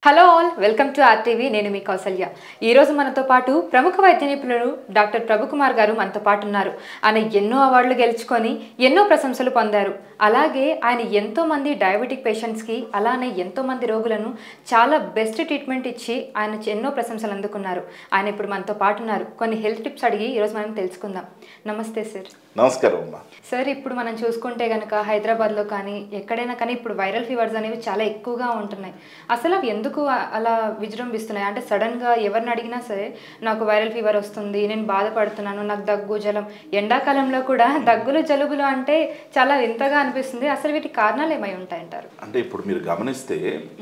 Hello all welcome to RTV నేను మీ కౌసల్య ఈరోజు మనతో పాటు ప్రముఖ వైద్య నిపుణులు డాక్టర్ ప్రభుకుమార్ గారు మనతో పాటు ఉన్నారు ఆయన ఎన్నో అవార్డులు గెలుచుకొని ఎన్నో ప్రశంసలు పొందారు అలాగే ఆయన ఎంతో మంది డయాబెటిక్ పేషెంట్స్కి అలానే ఎంతో మంది రోగులను చాలా బెస్ట్ ట్రీట్మెంట్ ఇచ్చి ఆయన ఎన్నో ప్రశంసలు అందుకున్నారు ఆయన ఇప్పుడు మనతో పాటు ఉన్నారు కొన్ని హెల్త్ టిప్స్ అడిగి ఈరోజు మనం తెలుసుకుందాం నమస్తే సార్ నమస్కారం అమ్మా సార్ ఇప్పుడు మనం చూసుకుంటే కనుక హైదరాబాద్లో కానీ ఎక్కడైనా కానీ ఇప్పుడు వైరల్ ఫీవర్స్ అనేవి చాలా ఎక్కువగా ఉంటున్నాయి అసలు అవి ఎందుకు అ- అలా విజృంభిస్తున్నాయి అంటే సడన్గా ఎవరిని అడిగినా సరే నాకు వైరల్ ఫీవర్ వస్తుంది నేను బాధపడుతున్నాను నాకు దగ్గు జలం ఎండాకాలంలో కూడా దగ్గులు జలుబులు అంటే చాలా వింతగా అనిపిస్తుంది అసలు వీటి కారణాలు ఏమై ఉంటాయంటారు అంటే ఇప్పుడు మీరు గమనిస్తే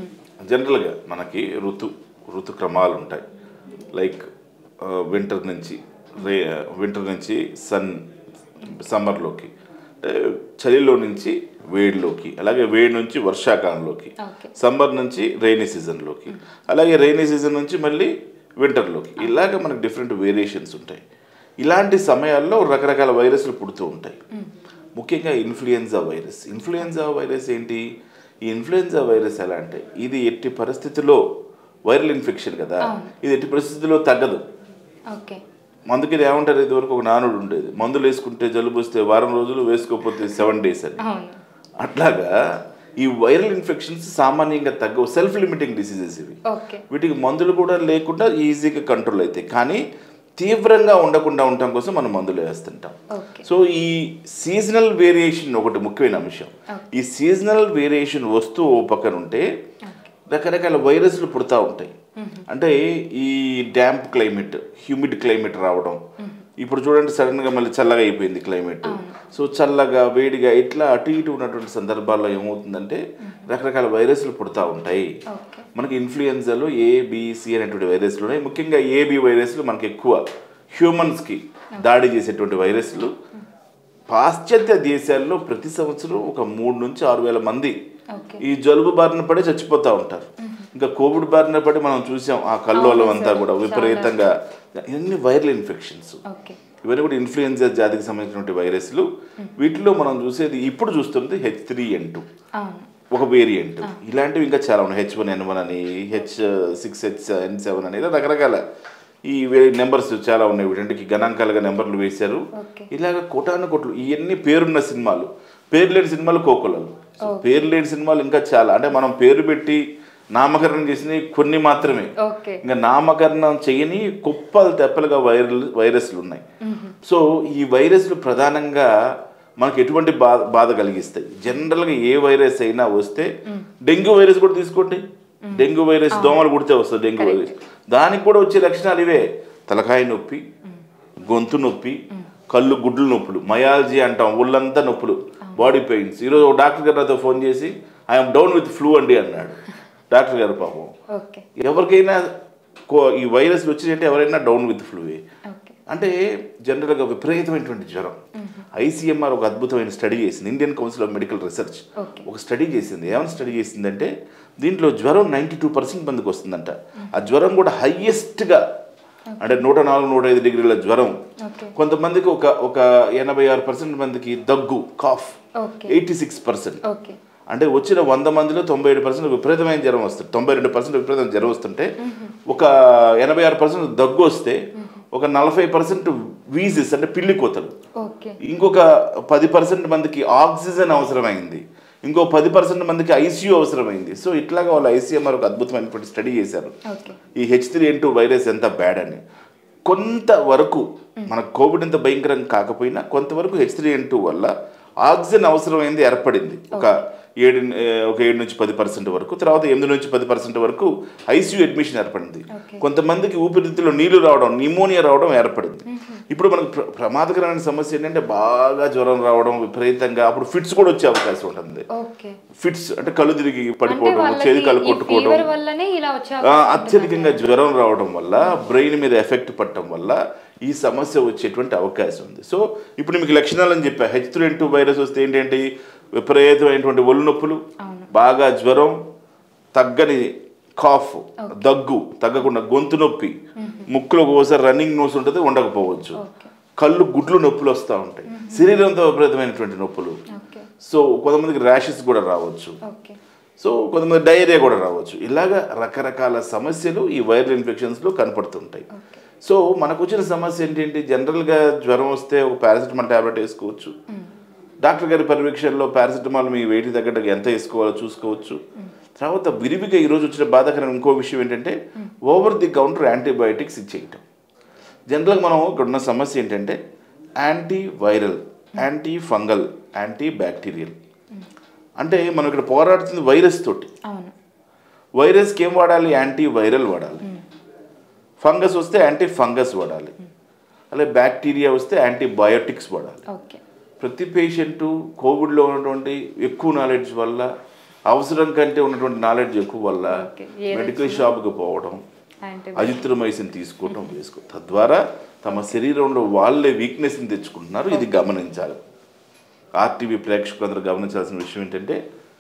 జనరల్గా మనకి ఋతు ఋతుక్రమాలు ఉంటాయి లైక్ వింటర్ నుంచి రే వింటర్ నుంచి సన్ సమ్మర్లోకి అంటే చలిలో నుంచి వేడిలోకి అలాగే వేడి నుంచి వర్షాకాలంలోకి ఓకే సమ్మర్ నుంచి రైనీ సీజన్లోకి అలాగే రైనీ సీజన్ నుంచి మళ్ళీ వింటర్లోకి ఇలాగ మనకు డిఫరెంట్ వేరియేషన్స్ ఉంటాయి ఇలాంటి సమయాల్లో రకరకాల వైరస్లు పుడుతూ ఉంటాయి ముఖ్యంగా ఇన్ఫ్లుయెన్జా వైరస్ ఇన్ఫ్లుయెన్జా వైరస్ ఏంటి ఈ ఇన్ఫ్లుయెన్జా వైరస్ ఎలా అంటే ఇది ఎట్టి పరిస్థితిలో వైరల్ ఇన్ఫెక్షన్ కదా ఇది ఎట్టి పరిస్థితుల్లో తగ్గదు ఓకే మందుకి ఇది ఏమంటారు ఇదివరకు ఒక నానుడు ఉండేది మందులు వేసుకుంటే జలుబు వస్తే వారం రోజులు వేసుకోకపోతే సెవెన్ డేస్ అని అవును అట్లాగా ఈ వైరల్ ఇన్ఫెక్షన్స్ సామాన్యంగా తగ్గవు సెల్ఫ్ లిమిటింగ్ డిసీజెస్ ఇవి ఓకే వీటికి మందులు కూడా లేకుండా ఈజీగా కంట్రోల్ అవుతాయి కానీ తీవ్రంగా ఉండకుండా ఉండటం కోసం మనం మందులు వేస్తుంటాం ఓకే సో ఈ సీజనల్ వేరియేషన్ ఒకటి ముఖ్యమైన అంశం ఈ సీజనల్ వేరియేషన్ వస్తూ ఓ పక్కన ఉంటే రకరకాల వైరస్లు పుడతా ఉంటాయి అంటే ఈ డ్యాంప్ క్లైమేట్ హ్యూమిడ్ క్లైమేట్ రావడం ఇప్పుడు చూడండి సడన్గా మళ్ళీ చల్లగా అయిపోయింది క్లైమేట్ సో చల్లగా వేడిగా ఇట్లా అటు ఇటు ఉన్నటువంటి సందర్భాల్లో ఏమవుతుందంటే రకరకాల వైరస్లు పుడతా ఉంటాయి ఓకే మనకి ఇన్ఫ్లుయెన్జాలో ఏబిసి అనేటువంటి వైరస్లు ఉన్నాయి ముఖ్యంగా ఏబి వైరస్లు మనకి ఎక్కువ హ్యూమన్స్కి దాడి చేసేటువంటి వైరస్లు పాశ్చాత్య దేశాల్లో ప్రతి సంవత్సరం ఒక మూడు నుంచి ఆరు వేల మంది ఓకే ఈ జలుబు బారిన పడి చచ్చిపోతూ ఉంటారు ఇంకా కోవిడ్ బారిన పడి మనం చూసాం ఆ కల్లోలం అంతా కూడా విపరీతంగా ఇవన్నీ వైరల్ ఇన్ఫెక్షన్స్ ఓకే ఇవన్నీ కూడా ఇన్ఫ్లుయెన్జా జాతికి సంబంధించినటువంటి వైరస్లు వీటిలో మనం చూసేది ఇప్పుడు చూస్తుంది హెచ్ త్రీ ఎన్ టూ అవును ఒక వేరియంట్ ఇలాంటివి ఇంకా చాలా ఉన్నాయి హెచ్ వన్ ఎన్ వన్ అని H six H N seven అని ఇలా రకరకాల ఈ నెంబర్స్ చాలా ఉన్నాయి వీటికి గణాంకాలుగా నెంబర్లు వేశారు ఓకే ఇలాగ కోటాను కోట్లు ఇవన్నీ పేరున్న సినిమాలు పేరు లేని సినిమాలు కోకొలలు సో పేరు లేని సినిమాలు ఇంకా చాలా అంటే మనం పేరు పెట్టి నామకరణం చేసినవి కొన్ని మాత్రమే ఓకే ఇంకా నామకరణం చేయని కుప్పలు తెప్పలుగా వైరల్ వైరస్లు ఉన్నాయి సో ఈ వైరస్లు ప్రధానంగా మనకు ఎటువంటి బాధ బాధ కలిగిస్తాయి జనరల్గా ఏ వైరస్ అయినా వస్తే డెంగ్యూ వైరస్ కూడా తీసుకోండి డెంగ్యూ వైరస్ దోమలు కుడితే వస్తుంది డెంగ్యూ వైరస్ దానికి కూడా వచ్చే లక్షణాలు ఇవే తలకాయ నొప్పి గొంతు నొప్పి కళ్ళు గుడ్లు నొప్పులు మయాలజీ అంటాం ఒళ్ళంతా నొప్పులు బాడీ పెయిన్స్ ఈరోజు ఒక డాక్టర్ గారు నాతో ఫోన్ చేసి ఐఎమ్ డౌన్ విత్ ఫ్లూ అండి అన్నాడు డాక్టర్ గారు పాపం ఓకే ఎవరికైనా కో- ఈ వైరస్ వచ్చిందంటే ఎవరైనా డౌన్ విత్ ఫ్లూవే ఓకే అంటే జనరల్గా విపరీతమైనటువంటి జ్వరం ఐసీఎంఆర్ ఒక అద్భుతమైన స్టడీ చేసింది Indian Council of Medical Research okay ఒక స్టడీ చేసింది ఏమైనా స్టడీ చేసిందంటే దీంట్లో జ్వరం నైంటీ టూ పర్సెంట్ మందికి వస్తుందంట ఆ జ్వరం కూడా హయ్యెస్ట్గా అంటే నూట నాలుగు నూట ఐదు డిగ్రీల జ్వరం ఓకే కొంతమందికి ఒక ఒక ఎనభై ఆరు పర్సెంట్ మందికి దగ్గు cough okay eighty six percent okay అంటే వచ్చిన వంద మందిలో తొంభై ఏడు పర్సెంట్ విపరీతమైన జ్వరం వస్తుంది తొంభై రెండు పర్సెంట్ విపరీతమైన జ్వరం వస్తుంటే ఒక ఎనభై ఆరు పర్సెంట్ దగ్గు వస్తే ఒక నలభై పర్సెంట్ వీజిస్ అంటే పిల్లి కోతలు ఓకే ఇంకొక పది పర్సెంట్ మందికి ఆక్సిజన్ అవసరమైంది ఇంకో పది పర్సెంట్ మందికి ఐసీయూ అవసరమైంది సో ఇట్లాగా వాళ్ళు ఐసీఎంఆర్ ఒక అద్భుతమైనటువంటి స్టడీ చేశారు ఓకే ఈ H three N two virus ఎంత బ్యాడ్ అని కొంతవరకు మన కోవిడ్ ఎంత భయంకరం కాకపోయినా కొంతవరకు హెచ్ త్రీ ఎన్ టూ వల్ల ఆక్సిజన్ అవసరమైంది ఏర్పడింది ఒక ఏడు ఏ, ఒక ఏడు నుంచి పది పర్సెంట్ వరకు తర్వాత ఎనిమిది నుంచి పది పర్సెంట్ వరకు ఐసీయూ అడ్మిషన్ ఏర్పడింది Okay. కొంతమందికి ఊపిరితిత్తులో నీళ్లు రావడం నిమోనియా రావడం ఏర్పడింది ఇప్పుడు మనకు ప్ర- ప్రమాదకరమైన సమస్య ఏంటంటే బాగా జ్వరం రావడం విపరీతంగా అప్పుడు ఫిట్స్ కూడా వచ్చే అవకాశం ఉంటుంది ఓకే ఫిట్స్ అంటే కళ్ళు తిరిగి అంటే పడిపోవడం వాళ్ళకి చేతి కళ్ళు ఈ కొట్టుకోవడం ఫీవర్ వల్లనే ఇలా వచ్చే ఆ, అవకాశం అత్యధికంగా జ్వరం రావడం వల్ల బ్రెయిన్ మీద ఎఫెక్ట్ పడటం వల్ల ఈ సమస్య వచ్చేటువంటి అవకాశం ఉంది సో ఇప్పుడు మీకు లక్షణాలు అని చెప్పా హెచ్ త్రీ టూ వైరస్ వస్తే ఏంటంటే విపరీతమైనటువంటి ఒళ్ళు నొప్పులు అవును. బాగా జ్వరం తగ్గని కాఫ్ దగ్గు తగ్గకుండా గొంతు నొప్పి ముక్కులో ఒకసారి రన్నింగ్ నోస్ ఉంటుంది ఉండకపోవచ్చు ఓకే కళ్ళు గుడ్లు నొప్పులు వస్తూ ఉంటాయి శరీరంతో విపరీతమైనటువంటి నొప్పులు ఓకే సో కొంతమందికి ర్యాషెస్ కూడా రావచ్చు ఓకే సో కొంతమంది డయేరియా కూడా రావచ్చు ఇలాగ రకరకాల సమస్యలు ఈ వైరల్ ఇన్ఫెక్షన్స్లో కనపడుతుంటాయి సో మనకు వచ్చిన సమస్య ఏంటంటే జనరల్గా జ్వరం వస్తే ఒక పారాసిటమాల్ ట్యాబ్లెట్ వేసుకోవచ్చు డాక్టర్ గారి పర్యవేక్షణలో పారాసిటమాల్ మీ వెయిట్ తగ్గట్టుగా ఎంత వేసుకోవాలో చూసుకోవచ్చు తర్వాత విరివిగా ఈరోజు వచ్చిన బాధాకరమైన ఇంకో విషయం ఏంటంటే ఓవర్ ది కౌంటర్ యాంటీబయాటిక్స్ ఇచ్చేయటం జనరల్గా మనం ఇక్కడ ఉన్న సమస్య ఏంటంటే antiviral antifungal antibacterial అంటే మనం ఇక్కడ పోరాడుతుంది వైరస్ తోటి అవును వైరస్కి ఏం వాడాలి యాంటీ వైరల్ వాడాలి ఫంగస్ వస్తే యాంటీ ఫంగస్ వాడాలి అలాగే బ్యాక్టీరియా వస్తే యాంటీబయోటిక్స్ వాడాలి ఓకే ప్రతి పేషెంటు కోవిడ్లో ఉన్నటువంటి ఎక్కువ నాలెడ్జ్ వల్ల అవసరం కంటే ఉన్నటువంటి నాలెడ్జ్ ఎక్కువ వల్ల Okay. ఏది మెడికల్ షాప్కి పోవడం యాంటీ అజిత్రమైసిన్ తీసుకోవటం వేసుకో తద్వారా తమ శరీరంలో వాళ్ళే వీక్నెస్ని తెచ్చుకుంటున్నారు ఇది గమనించాలి ఆర్టీవీ ప్రేక్షకులందరూ గమనించాల్సిన విషయం ఏంటంటే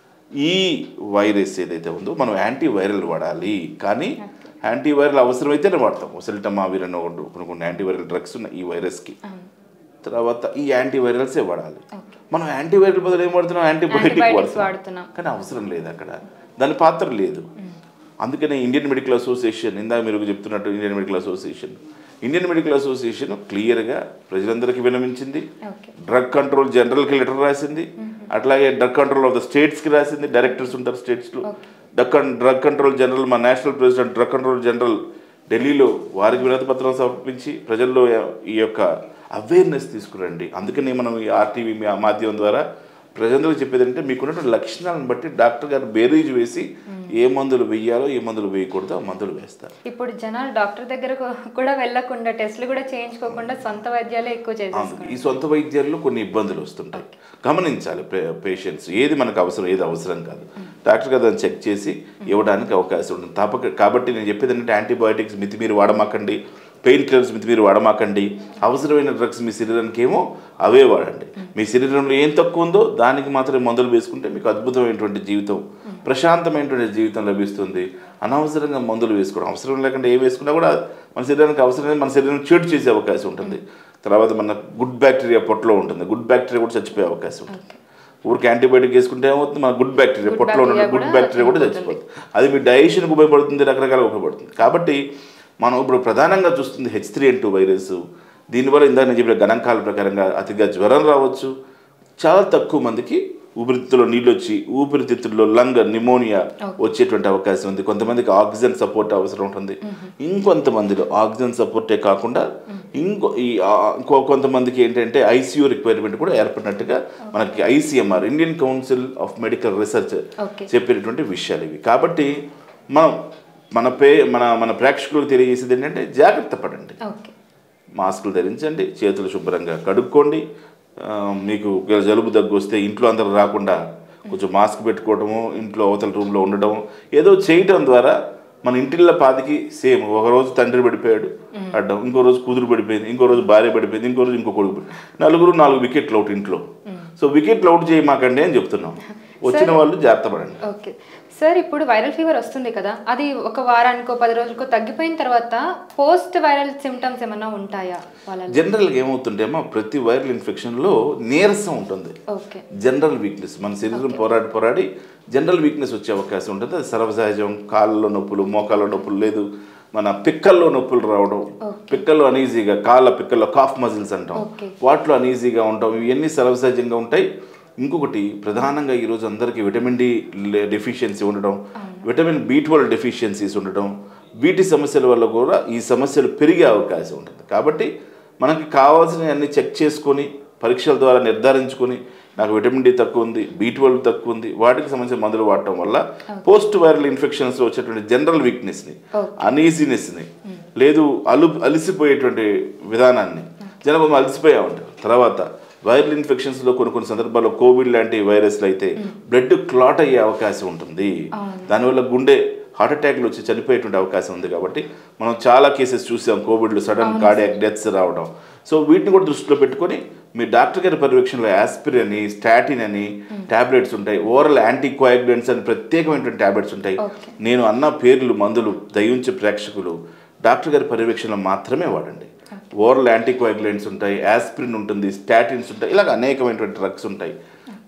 ఈ వైరస్ ఏదైతే ఉందో మనం యాంటీ వైరల్ వాడాలి కానీ యాంటీ వైరల్ అవసరమైతేనే వాడతాం సెల్టమావిర్ అని ఒకటి కొన్ని కొన్ని యాంటీ వైరల్ డ్రగ్స్ ఉన్నాయి ఈ వైరస్కి అవును తర్వాత ఈ యాంటీ వైరల్సే వాడాలి ఓకే మనం యాంటీ వైరల్ బదులు ఏం వాడుతున్నాం యాంటీబయోటిక్ Antibiotics వాడుతున్నాం వాడుతున్నాం. కానీ అవసరం లేదు అక్కడ దాని పాత్ర లేదు అందుకనే ఇండియన్ మెడికల్ అసోసియేషన్ ఇందాక మీరు చెప్తున్నట్టు Indian Medical Association Indian Medical Association క్లియర్గా ప్రజలందరికీ వినమించింది ఓకే డ్రగ్ కంట్రోల్ జనరల్కి లెటర్ రాసింది అట్లాగే డ్రగ్ కంట్రోల్ ఆఫ్ ద స్టేట్స్కి రాసింది డైరెక్టర్స్ ఉంటారు స్టేట్స్లో డ్రగ్ డ్రగ్ కంట్రోల్ జనరల్ మా national president drug control general ఢిల్లీలో వారికి వినతి పత్రం సమర్పించి ప్రజల్లో ఈ యొక్క అవేర్నెస్ తీసుకురండి అందుకని మనం ఈ ఆర్టీవీ మీ మాధ్యమం ద్వారా ప్రజలకు చెప్పేది అంటే మీకున్నటువంటి లక్షణాలను బట్టి డాక్టర్ గారు బేరీజ్ వేసి ఏ మందులు వేయాలో ఏ మందులు వేయకూడదో ఆ మందులు వేస్తారు ఇప్పుడు జనాలు డాక్టర్ దగ్గరకు కూడా వెళ్ళకుండా టెస్ట్లు కూడా చేయించుకోకుండా సొంత వైద్యాలే ఎక్కువ అవును. చేసేసుకుంటారు ఈ సొంత వైద్యాల్లో కొన్ని ఇబ్బందులు వస్తుంటాయి గమనించాలి పేషెంట్స్ ఏది మనకు అవసరం ఏది అవసరం కాదు డాక్టర్ గారు దాన్ని చెక్ చేసి ఇవ్వడానికి అవకాశం ఉంటుంది తప్పక కాబట్టి నేను చెప్పేది ఏంటంటే యాంటీబయాటిక్స్ మితిమీరి వాడమాకండి పెయిన్ కిల్లర్స్ మితిమీరి వాడమాకండి అవసరమైన డ్రగ్స్ మీ శరీరానికి ఏమో అవే వాడండి మీ శరీరంలో ఏం తక్కువ ఉందో దానికి మాత్రమే మందులు వేసుకుంటే మీకు అద్భుతమైనటువంటి జీవితం ప్రశాంతమైనటువంటి జీవితం లభిస్తుంది అనవసరంగా మందులు వేసుకోవడం అవసరం లేకుండా ఏ వేసుకున్నా కూడా మన శరీరానికి అవసరం లేదు మన శరీరం చెడు చేసే అవకాశం ఉంటుంది తర్వాత మన గుడ్ బ్యాక్టీరియా పొట్టలో ఉంటుంది గుడ్ బ్యాక్టీరియా కూడా చచ్చిపోయే అవకాశం ఉంటుంది ఊరికి యాంటీబయాటిక్ వేసుకుంటే ఏమవుతుంది మన గుడ్ బ్యాక్టీరియా Good పొట్టలో ఉన్న bacteria గుడ్ కూడా బ్యాక్టీరియా కూడా చనిపోతుంది. చచ్చిపోతుంది అది మీ డైజెషన్కి ఉపయోగపడుతుంది రకరకాల ఉపయోగపడుతుంది కాబట్టి మనం ఇప్పుడు ప్రధానంగా చూస్తుంది H three N two virus దీనివల్ల ఇందాక నేను చెప్పిన గణాంకాల ప్రకారంగా అతిగా జ్వరం రావచ్చు చాలా తక్కువ మందికి ఊపిరితిత్తులో నీళ్ళు వచ్చి ఊపిరితిత్తుల్లో లంగ్ నిమోనియా వచ్చేటువంటి అవకాశం ఉంది కొంతమందికి ఆక్సిజన్ సపోర్ట్ అవసరం ఉంటుంది ఇంకొంతమందిలో ఆక్సిజన్ సపోర్టే కాకుండా ఇంకో ఈ ఆ, ఇంకో కొంతమందికి ఏంటంటే ఐసీయూ రిక్వైర్మెంట్ కూడా ఏర్పడినట్టుగా మనకి ICMR Indian Council of Medical Research okay చెప్పినటువంటి విషయాలు ఇవి కాబట్టి మనం మన పే మన మన ప్రేక్షకులకు తెలియజేసేది ఏంటంటే జాగ్రత్త పడండి ఓకే మాస్కులు ధరించండి చేతులు శుభ్రంగా కడుక్కోండి ఆ, మీకు ఒకవేళ జలుబు దగ్గు వస్తే ఇంట్లో అందరూ రాకుండా కొంచెం మాస్క్ పెట్టుకోవడము ఇంట్లో అవతల రూమ్లో ఉండడం ఏదో చేయటం ద్వారా మన ఇంటిళ్ళ పాదికి సేమ్ ఒక రోజు తండ్రి పడిపోయాడు అడ్డం ఇంకో రోజు కూతురు పడిపోయింది ఇంకో రోజు భార్య పడిపోయింది ఇంకో రోజు ఇంకో కొడుకు పడిపోయింది. నలుగురు నాలుగు వికెట్లు అవుట్ ఇంట్లో సో వికెట్లు అవుట్ చేయమాకండి అని చెప్తున్నాం వచ్చిన వాళ్ళు జాగ్రత్త పడండి ఓకే సార్ ఇప్పుడు వైరల్ ఫీవర్ వస్తుంది కదా అది ఒక వారానికో పది రోజులకో తగ్గిపోయిన తర్వాత పోస్ట్ వైరల్ సిమ్టమ్స్ ఏమన్నా ఉంటాయా వాళ్ళలో జనరల్గా ఏమవుతుంటేమో ప్రతి వైరల్ ఇన్ఫెక్షన్లో నీరసం ఉంటుంది ఓకే జనరల్ వీక్నెస్ మన శరీరం పోరాడి పోరాడి జనరల్ వీక్నెస్ వచ్చే అవకాశం ఉంటుంది అది సర్వసహజం కాళ్ళలో నొప్పులు మోకాళ్ళ నొప్పులు లేదు మన పిక్కల్లో నొప్పులు రావడం పిక్కల్లో అనీజీగా కాళ్ళ పిక్కల్లో కాఫ్ మజిల్స్ అంటాం Okay. వాటిలో అనీజీగా ఉంటాం ఇవన్నీ సర్వసహజంగా ఉంటాయి ఇంకొకటి ప్రధానంగా ఈరోజు అందరికీ విటమిన్ డి డెఫిషియన్సీ ఉండడం విటమిన్ బి ట్వెల్వ్ డెఫిషియన్సీస్ ఉండడం వీటి సమస్యల వల్ల కూడా ఈ సమస్యలు పెరిగే అవకాశం ఉంటుంది కాబట్టి మనకి కావాల్సిన అన్ని చెక్ చేసుకొని పరీక్షల ద్వారా నిర్ధారించుకొని నాకు విటమిన్ డి తక్కువ ఉంది బి ట్వెల్వ్ తక్కువ ఉంది వాటికి సంబంధించిన మందులు వాడటం వల్ల పోస్ట్ వైరల్ ఇన్ఫెక్షన్స్లో వచ్చేటువంటి జనరల్ వీక్నెస్ని Okay. అనీజీనెస్ని లేదు అలు అలిసిపోయేటువంటి విధానాన్ని జనం అలసిపోయా ఉంటారు తర్వాత వైరల్ ఇన్ఫెక్షన్స్లో కొన్ని కొన్ని సందర్భాల్లో కోవిడ్ లాంటి వైరస్లు అయితే బ్లడ్ క్లాట్ అయ్యే అవకాశం ఉంటుంది దానివల్ల గుండె హార్ట్ అటాక్లు వచ్చి చనిపోయేటువంటి అవకాశం ఉంది కాబట్టి మనం చాలా కేసెస్ చూసాం కోవిడ్లో సడన్ కార్డియాక్ డెత్స్ రావడం సో వీటిని కూడా దృష్టిలో పెట్టుకొని మీ డాక్టర్ గారి పర్యవేక్షణలో యాస్పిరిన్ అని స్టాటిన్ అని టాబ్లెట్స్ ఉంటాయి ఓరల్ యాంటీ కోయాగ్యులెంట్స్ అని ప్రత్యేకమైనటువంటి టాబ్లెట్స్ ఉంటాయి Okay. నేను అన్న పేర్లు మందులు దయించే ప్రేక్షకులు డాక్టర్ గారి పర్యవేక్షణలో మాత్రమే వాడండి ఓరల్ యాంటీకోయాగులెంట్స్ ఉంటాయి యాస్పిరిన్ ఉంటుంది స్టాటిన్స్ ఉంటాయి ఇలాగ అనేకమైనటువంటి డ్రగ్స్ ఉంటాయి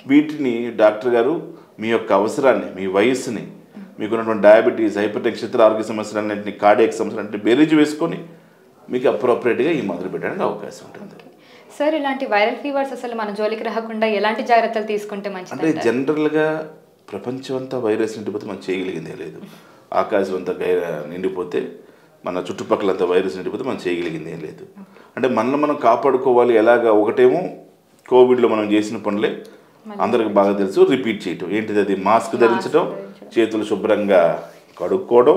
వీటిని డాక్టర్ గారు మీ యొక్క అవసరాన్ని మీ వయస్సుని మీకున్నటువంటి డయాబెటీస్ హైపర్ టెన్షన్ ఇతర ఆరోగ్య సమస్యలన్నింటినీ కార్డియక్ సమస్యలన్నింటినీ బేరీజ్ వేసుకొని మీకు అప్రోప్రియేట్గా ఈ మొదలు పెట్టడానికి అవకాశం ఉంటుంది సార్ ఇలాంటి వైరల్ ఫీవర్స్ అసలు మన జోలికి రాకుండా ఎలాంటి జాగ్రత్తలు తీసుకుంటే మంచిది అంటే జనరల్గా ప్రపంచం అంతా వైరస్ నిండిపోతే మనం చేయగలిగిందే లేదు ఆకాశం అంతా గై నిండిపోతే మన చుట్టుపక్కలంతా వైరస్ నిండిపోతే మనం చేయగలిగిందే లేదు అంటే మనల్ని మనం కాపాడుకోవాలి ఎలాగా ఒకటేమో కోవిడ్లో మనం చేసిన పనులే అందరికి బాగా తెలుసు రిపీట్ చేయటం ఏంటిది అది మాస్క్ ధరించడం చేతులు శుభ్రంగా కడుక్కోవడం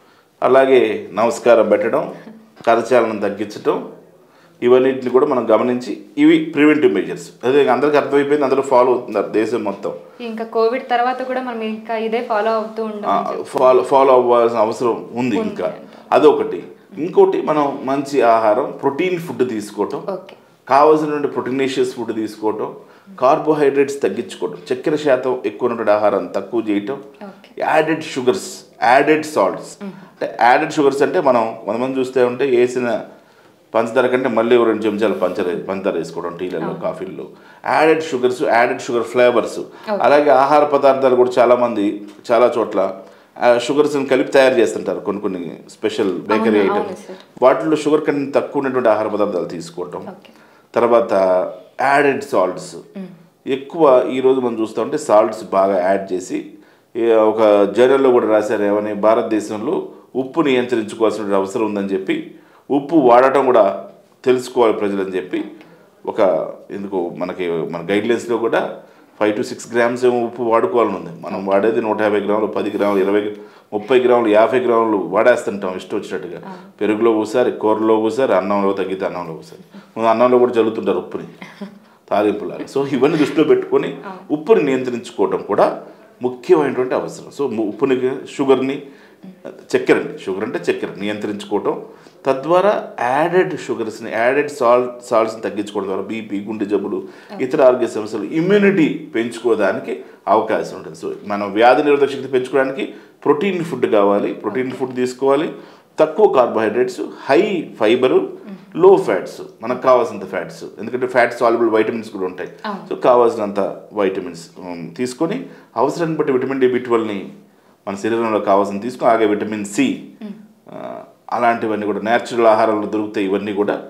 అలాగే నమస్కారం పెట్టడం కరచాలనం తగ్గించడం ఇవన్నిటిని కూడా మనం గమనించి ఇవి ప్రివెంటివ్ మెజర్స్ అదే అందరికీ అర్థమైపోయింది అందరూ ఫాలో అవుతున్నారు దేశం మొత్తం ఇంకా కోవిడ్ తర్వాత కూడా మనం ఇంకా ఇదే ఫాలో అవుతూ ఆ, ఉంటాం ఫాలో ఫాలో అవ్వాల్సిన అవసరం ఉంది ఇంకా అదొకటి ఇంకోటి మనం మంచి ఆహారం ప్రోటీన్ ఫుడ్ తీసుకోవటం ఓకే కావాల్సినటువంటి ప్రోటీనేషియస్ ఫుడ్ తీసుకోవటం కార్బోహైడ్రేట్స్ తగ్గించుకోవటం చక్కెర శాతం ఎక్కువ ఉన్నటువంటి ఆహారం తక్కువ చేయటం okay added sugars added salts అంటే యాడెడ్ షుగర్స్ అంటే మనం కొంతమంది చూస్తే ఉంటే వేసిన పంచదార కంటే మళ్ళీ ఓ రెండు చెంచాలు పంచదార పంచదార వేసుకోవడం టీలలో కాఫీల్లో added sugars added sugar flavours అలాగే ఆహార పదార్థాలు కూడా చాలామంది చాలా చోట్ల షుగర్స్ని కలిపి తయారు చేస్తుంటారు కొన్ని కొన్ని స్పెషల్ బేకరీ అవును, ఐటమ్స్ అవును, వాటిలో షుగర్ కంటెంట్ తక్కువ ఉన్నటువంటి ఆహార పదార్థాలు తీసుకోవటం ఓకే తర్వాత యాడెడ్ సాల్ట్స్ ఎక్కువ ఈరోజు మనం చూస్తూ ఉంటే సాల్ట్స్ బాగా యాడ్ చేసి ఏ ఒక జర్నల్లో కూడా రాశారు ఏమని భారతదేశంలో ఉప్పు నియంత్రించుకోవాల్సిన అవసరం ఉందని చెప్పి ఉప్పు వాడటం కూడా తెలుసుకోవాలి ప్రజలని చెప్పి ఒక ఎందుకు మనకి మన గైడ్లైన్స్లో కూడా ఫైవ్ టు సిక్స్ గ్రామ్స్ ఏమో ఉప్పు వాడుకోవాలని ఉంది మనం వాడేది నూట యాభై గ్రాములు పది గ్రాములు ఇరవై ముప్పై గ్రాములు యాభై గ్రాములు వాడేస్తుంటాం ఇష్టం వచ్చినట్టుగా పెరుగులో ఒకసారి కూరలో ఒకసారి అన్నంలో తగ్గితే అన్నంలో ఒకసారి ముందు అన్నంలో కూడా చల్లుతుంటారు ఉప్పుని తాలింపులాగా సో ఇవన్నీ దృష్టిలో పెట్టుకొని ఉప్పుని నియంత్రించుకోవడం కూడా ముఖ్యమైనటువంటి అవసరం సో ము- ఉప్పుని షుగర్ని చక్కెరని షుగర్ అంటే చక్కెర నియంత్రించుకోవటం తద్వారా యాడెడ్ షుగర్స్ని యాడెడ్ సాల్ట్ సాల్ట్స్ని తగ్గించుకోవడం ద్వారా బీపీ గుండె జబ్బులు ఇతర ఆరోగ్య సమస్యలు ఇమ్యూనిటీ పెంచుకోవడానికి అవకాశం ఉంటుంది సో మనం వ్యాధి నిరోధక శక్తి పెంచుకోవడానికి ప్రోటీన్ ఫుడ్ కావాలి ప్రోటీన్ ఫుడ్ తీసుకోవాలి తక్కువ carbohydrates high fibre low fats మనకు కావాల్సినంత ఫ్యాట్స్ ఎందుకంటే ఫ్యాట్ సాల్యుబుల్ వైటమిన్స్ కూడా ఉంటాయి సో కావాల్సినంత వైటమిన్స్ ఉమ్, తీసుకొని అవసరాన్ని బట్టి విటమిన్ డి బి ట్వెల్వ్ని మన శరీరంలో కావాల్సిన తీసుకొని అలాగే విటమిన్ సి అలాంటివన్నీ కూడా న్యాచురల్ ఆహారాలు దొరుకుతాయి ఇవన్నీ కూడా